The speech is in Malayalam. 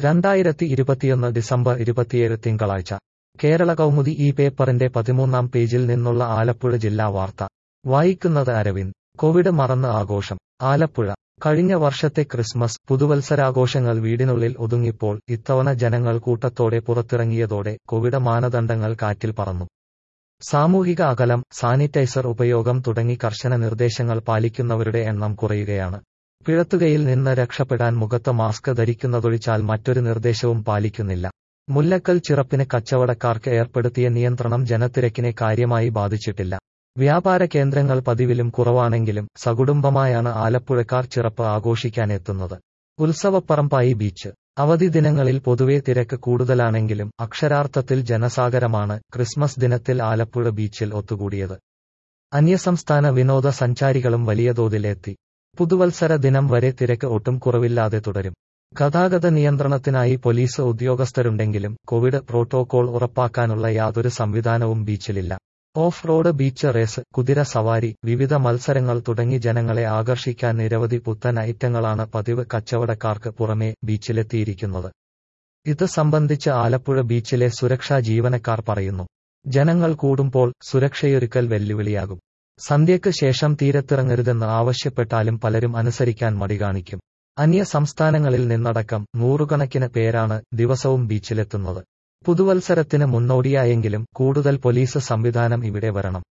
രണ്ടായിരത്തി ഇരുപത്തിയൊന്ന് ഡിസംബർ ഇരുപത്തിയേഴ് തിങ്കളാഴ്ച കേരള കൗമുദി ഈ പേപ്പറിന്റെ പതിമൂന്നാം പേജിൽ നിന്നുള്ള ആലപ്പുഴ ജില്ലാ വാർത്ത വായിക്കുന്നത് അരവിന്ദ് കോവിഡ് മറന്ന് ആഘോഷം ആലപ്പുഴ കഴിഞ്ഞ വർഷത്തെ ക്രിസ്മസ് പുതുവത്സരാഘോഷങ്ങൾ വീടിനുള്ളിൽ ഒതുങ്ങിപ്പോൾ ഇത്തവണ ജനങ്ങൾ കൂട്ടത്തോടെ പുറത്തിറങ്ങിയതോടെ കോവിഡ് മാനദണ്ഡങ്ങൾ കാറ്റിൽ പറന്നു സാമൂഹിക അകലം സാനിറ്റൈസർ ഉപയോഗം തുടങ്ങി കർശന നിർദ്ദേശങ്ങൾ പാലിക്കുന്നവരുടെ എണ്ണം കുറയുകയാണ് പിഴത്തുകയിൽ നിന്ന് രക്ഷപ്പെടാൻ മുഖത്ത് മാസ്ക് ധരിക്കുന്നതൊഴിച്ചാൽ മറ്റൊരു നിർദ്ദേശവും പാലിക്കുന്നില്ല മുല്ലക്കൽ ചിറപ്പിന് കച്ചവടക്കാർക്ക് ഏർപ്പെടുത്തിയ നിയന്ത്രണം ജനത്തിരക്കിനെ കാര്യമായി ബാധിച്ചിട്ടില്ല വ്യാപാര കേന്ദ്രങ്ങൾ പതിവിലും കുറവാണെങ്കിലും സകുടുംബമായാണ് ആലപ്പുഴക്കാർ ചിറപ്പ് ആഘോഷിക്കാനെത്തുന്നത് ഉത്സവപ്പറമ്പായി ബീച്ച് അവധി ദിനങ്ങളിൽ പൊതുവെ തിരക്ക് കൂടുതലാണെങ്കിലും അക്ഷരാർത്ഥത്തിൽ ജനസാഗരമാണ് ക്രിസ്മസ് ദിനത്തിൽ ആലപ്പുഴ ബീച്ചിൽ ഒത്തുകൂടിയത് അന്യസംസ്ഥാന വിനോദസഞ്ചാരികളും വലിയ തോതിൽ എത്തി പുതുവത്സര ദിനം വരെ തിരക്ക് ഒട്ടും കുറവില്ലാതെ തുടരും ഗതാഗത നിയന്ത്രണത്തിനായി പോലീസ് ഉദ്യോഗസ്ഥരുണ്ടെങ്കിലും കോവിഡ് പ്രോട്ടോകോൾ ഉറപ്പാക്കാനുള്ള യാതൊരു സംവിധാനവും ബീച്ചിലില്ല ഓഫ് റോഡ് ബീച്ച് റേസ് കുതിര സവാരി വിവിധ മത്സരങ്ങൾ തുടങ്ങി ജനങ്ങളെ ആകർഷിക്കാൻ നിരവധി പുത്തൻ ഐറ്റങ്ങളാണ് പതിവ് കച്ചവടക്കാർക്ക് പുറമെ ബീച്ചിലെത്തിയിരിക്കുന്നത് ഇത് സംബന്ധിച്ച് ആലപ്പുഴ ബീച്ചിലെ സുരക്ഷാ ജീവനക്കാർ പറയുന്നു ജനങ്ങൾ കൂടുമ്പോൾ സുരക്ഷയൊരുക്കൽ വെല്ലുവിളിയാകും സന്ധ്യയ്ക്ക് ശേഷം തീരത്തിറങ്ങരുതെന്ന് ആവശ്യപ്പെട്ടാലും പലരും അനുസരിക്കാൻ മടി കാണിക്കും അന്യ സംസ്ഥാനങ്ങളിൽ നിന്നടക്കം നൂറുകണക്കിന് പേരാണ് ദിവസവും ബീച്ചിലെത്തുന്നത് പുതുവത്സരത്തിന് മുന്നോടിയായെങ്കിലും കൂടുതൽ പോലീസ് സംവിധാനം ഇവിടെ വരണം